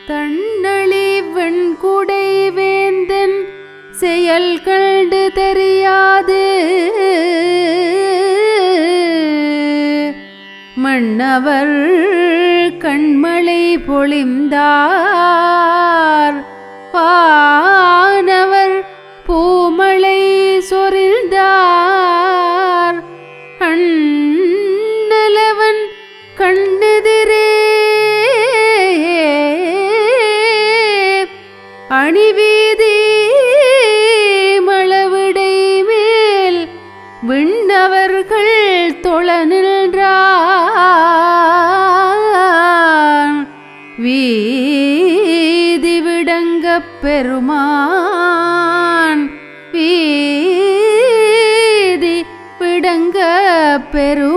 தன்னழி வெண்குடை வேந்தன் செயல் கண்டு தெரியாது மன்னவர் கண்மலை பொழிந்தார் வானவர் பூமழை சொரிந்தார் அண்ணலவன் கண்ணெதிரே அணிவீதி மளவிடை மேல் விண்ணவர்கள் தொழ நின்றான் வீதி விடங்கப் பெருமான் வீதி விடங்க பெருமான்